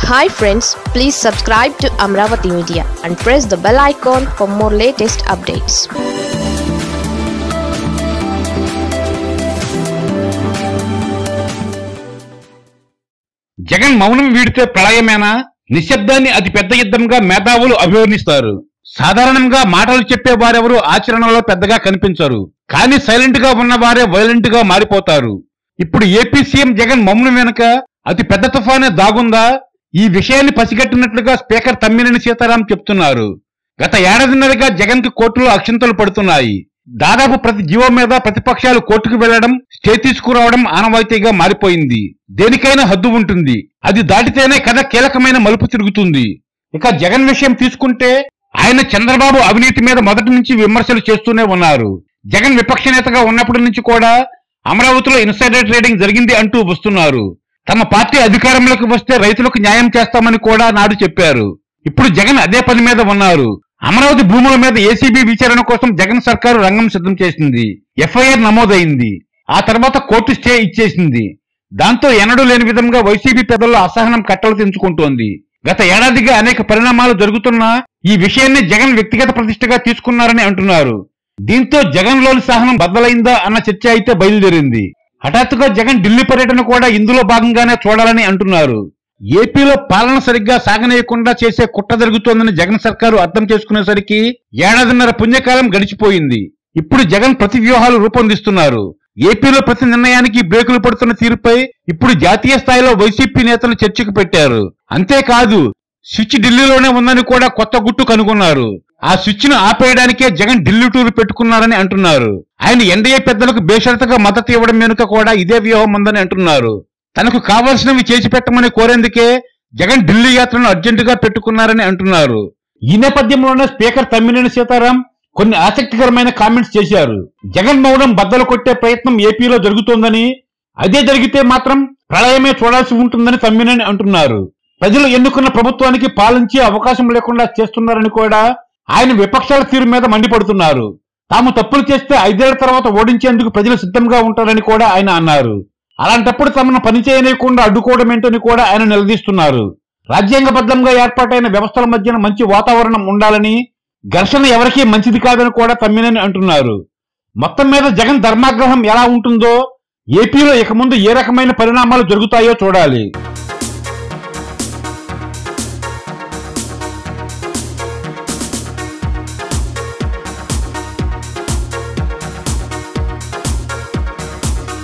hi friends please subscribe to Amaravati media and press the bell icon for more latest updates Jagan మౌనం వీడితే ప్రళయమేనా నిశ్శబ్దాన్ని అతి పెద్ద యుద్ధంగా మేధావులు అభివర్ణిస్తారు సాధారణంగా మాటలు చెప్పే వారెవరు ఆచరణలో పెద్దగా కనిపించరు కానీ సైలెంట్ గా ఉన్న వారే వైలెంట్ గా మారిపోతారు ఇప్పుడు ఏపీ సీఎం జగన్ మౌనం వెనుక అతి పెద్ద తుఫానే దాగుందా ఈ విషయాన్ని పసిగట్టినట్లుగా స్పీకర్ తమ్మినేని సీతారాం చెప్తున్నారు గత ఏడాదిన్నరగా జగన్ కి కోర్టులో అక్షంతలు పడుతున్నాయి దాదాపు ప్రతి జీవో మీద ప్రతిపక్షాలు కోర్టుకు వెళ్లడం స్టే తీసుకురావడం ఆనవాయితీగా మారిపోయింది దేనికైనా హద్దు ఉంటుంది అది దాటితేనే కథ కీలకమైన మలుపు తిరుగుతుంది ఇక జగన్ విషయం తీసుకుంటే ఆయన చంద్రబాబు అవినీతి మీద మొదటి నుంచి విమర్శలు చేస్తూనే ఉన్నారు జగన్ విపక్ష నేతగా ఉన్నప్పటి నుంచి కూడా అమరావతిలో ఇన్సైడర్ ట్రేడింగ్ జరిగింది అంటూ వస్తున్నారు తమ పార్టీ అధికారంలోకి వస్తే రైతులకు న్యాయం చేస్తామని కూడా నాడు చెప్పారు ఇప్పుడు జగన్ అదే పని మీద ఉన్నారు అమరావతి భూముల మీద ఏసీబీ విచారణ కోసం జగన్ సర్కారు రంగం సిద్ధం చేసింది ఎఫ్ఐఆర్ నమోదైంది ఆ తర్వాత కోర్టు స్టే ఇచ్చేసింది దాంతో ఎన్నడూ లేని విధంగా వైసీపీ పెదల్లో అసహనం కట్టలు తెంచుకుంటోంది గత ఏడాదిగా అనేక పరిణామాలు జరుగుతున్నా ఈ విషయాన్ని జగన్ వ్యక్తిగత ప్రతిష్టగా తీసుకున్నారని అంటున్నారు దీంతో జగన్ లోని సహనం బద్దలైందా అన్న చర్చ అయితే బయలుదేరింది హఠాత్తుగా జగన్ ఢిల్లీ పర్యటన కూడా ఇందులో భాగంగానే చూడాలని అంటున్నారు ఏపీలో పాలన సరిగ్గా సాగనీయకుండా చేసే కుట్ర జరుగుతోందని జగన్ సర్కారు అర్థం చేసుకునేసరికి ఏడాదిన్నర పుణ్యకాలం గడిచిపోయింది ఇప్పుడు జగన్ ప్రతి వ్యూహాలు రూపొందిస్తున్నారు ఏపీలో ప్రతి నిర్ణయానికి బ్రేకులు పడుతున్న తీరుపై ఇప్పుడు జాతీయ స్థాయిలో వైసీపీ నేతలు చర్చకు పెట్టారు అంతేకాదు స్విచ్ ఢిల్లీలోనే ఉందని కూడా కొత్త గుట్టు కనుగొన్నారు ఆ స్విచ్ ను ఆపేయడానికే జగన్ ఢిల్లీ టూర్ పెట్టుకున్నారని అంటున్నారు ఆయన ఎన్డీఏ పెద్దలకు బేషరతుగా మద్దతు ఇవ్వడం వెనుక కూడా ఇదే వ్యూహం ఉందని అంటున్నారు తనకు కావాల్సినవి చేసి పెట్టమని కోరేందుకే జగన్ ఢిల్లీ యాత్రను అర్జెంటుగా పెట్టుకున్నారని అంటున్నారు ఈ నేపథ్యంలోనే స్పీకర్ తమ్మినేని సీతారాం కొన్ని ఆసక్తికరమైన కామెంట్స్ చేశారు జగన్ మౌనం బద్దలు కొట్టే ప్రయత్నం ఏపీలో జరుగుతోందని అదే జరిగితే మాత్రం ప్రళయమే చూడాల్సి ఉంటుందని తమ్మినేని అంటున్నారు ప్రజలు ఎన్నుకున్న ప్రభుత్వానికి పాలించే అవకాశం లేకుండా చేస్తున్నారని కూడా ఆయన విపక్షాల తీరు మీద మండిపడుతున్నారు తాము తప్పులు చేస్తే ఐదేళ్ల తర్వాత ఓడించేందుకు ప్రజలు సిద్ధంగా ఉంటారని కూడా ఆయన అన్నారు అలాంటప్పుడు తమను పనిచేయనీయకుండా అడ్డుకోవడం ఏంటని కూడా ఆయన నిలదీస్తున్నారు రాజ్యాంగబద్ధంగా ఏర్పాటైన వ్యవస్థల మధ్యన మంచి వాతావరణం ఉండాలని ఘర్షణ ఎవరికీ మంచిది కాదని కూడా తమ్మినని అంటున్నారు మొత్తం మీద జగన్ ధర్మాగ్రహం ఎలా ఉంటుందో ఏపీలో ఇక ముందు ఏ రకమైన పరిణామాలు జరుగుతాయో చూడాలి